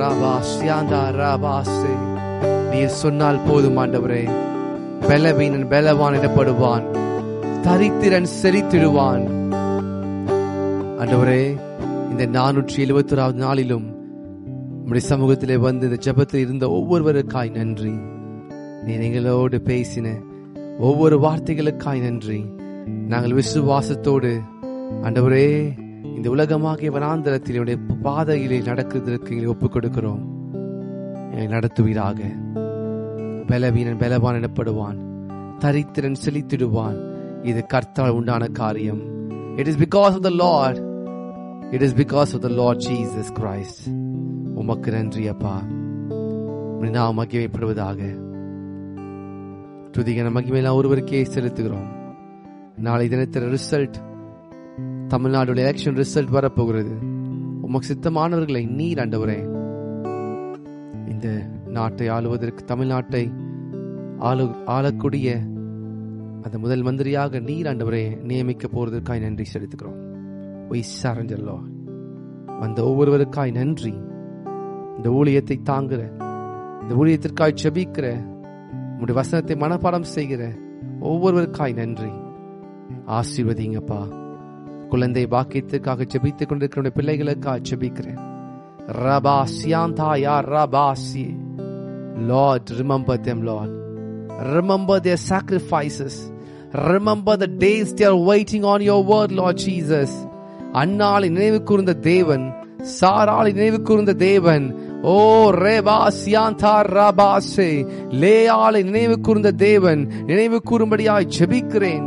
ராபா சியாந்தா ராபாசே நீர் சொன்னால் போதும் ஆண்டவரே பலவீனன் பலவான் எனப்படுவான் தரித்திரன் செறித்திடுவான் ஆண்டவரே இந்த நானூற்றி எழுபத்தி ஓராவது நாளிலும் நம்முடைய சமூகத்திலே வந்து இந்த ஜெபத்தில் இருந்த ஒவ்வொருவருக்காய் நன்றி நீர் எங்களோடு பேசின ஒவ்வொரு வார்த்தைகளுக்காய் நன்றி நாங்கள் விசுவாசத்தோடு ஆண்டவரே இந்த உலகமாகிய வனாந்தரத்தில் என்னுடைய பாதையிலே நடக்கிறதற்கு எங்களை ஒப்புக் கொடுக்கிறோம் எங்களை நடத்துவீராக பலவீனன் பலவான் எனப்படுவான் தரித்திரன் செழித்திடுவான் இது கர்த்தால் உண்டான காரியம் it is because of the lord it is because of the lord Jesus Christ உமக்கு நன்றி அப்பா உம்முடைய நாம் மகிமைப்படுவதாக துதிகன மகிமையெல்லாம் ஒருவருக்கே செலுத்துகிறோம் நாளை தினத்தில் ரிசல்ட் தமிழ்நாடு எலெக்ஷன் ரிசல்ட் வரப்போகிறது உமக்கு சித்தமானவர்களை நீர் ஆண்டவரே இந்த நாட்டை ஆளுவதற்கு தமிழ்நாட்டை ஆளு ஆளக்கூடிய அந்த முதல் மந்திரியாக நீர் ஆண்டவரே நியமிக்க போறதற்காய் நன்றி செலுத்துகிறோம் ஒய் சரஞ்சல்லோ வந்த ஒவ்வொருவருக்காய் நன்றி இந்த ஊழியத்தை தாங்குற இந்த ஊழியத்திற்காய் செபிக்கிற உங்களுடைய வசனத்தை மனப்பாடம் செய்கிற ஒவ்வொருவருக்காய் நன்றி ஆசீர்வதிங்கப்பா குழந்தை பாக்கியத்திற்காக ஜெபித்துக் கொண்டிருக்கிற பிள்ளைகளுக்காக ஜெபிக்கிறேன் ரபா சியாந்தாயா ரபாசி Lord, remember them, Lord. Remember their sacrifices. Remember the days they are waiting on your word, Lord Jesus. அன்னாளை நினைவு கூர்ந்த தேவன் சாராளை நினைவு கூர்ந்த தேவன் ஓ ரேபா சியாந்தா ரபாசே லேயாளை நினைவு கூர்ந்த தேவன் நினைவு கூறும்படியாய் ஜெபிக்கிறேன்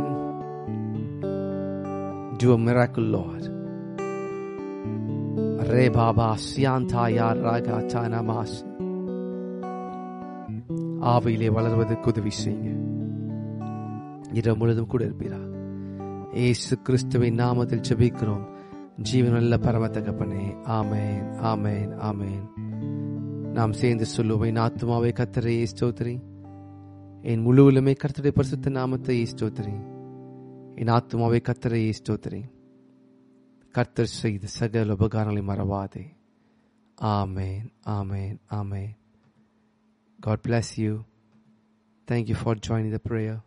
Do a miracle, Lord. ரே பாபா சியாந்தா யார் ராகா சானமாஸ் ஆவையிலே வளர்வதற்கு உதவி செய்யுங்க இரவு முழுதும் கூட இருப்பீரா ஏசு கிறிஸ்துவின் நாமத்தில் ஜெபிக்கிறோம் ஜீவனுள்ள பரம தகப்பனே ஆமேன் ஆமேன் ஆமேன் நாம் சேர்ந்து சொல்லுவோம் என் ஆத்துமாவை கத்தரை ஸ்தோத்திரி என் முழுவலுமே கர்த்தருடைய பரிசுத்த நாமத்தை ஸ்தோத்திரி என் ஆத்துமாவை கத்தரை ஸ்தோத்திரி கர்த்தர் செய்த சகல உபகாரங்களை மறவாதே ஆமேன் ஆமேன் ஆமேன் God bless you. Thank you for joining the prayer.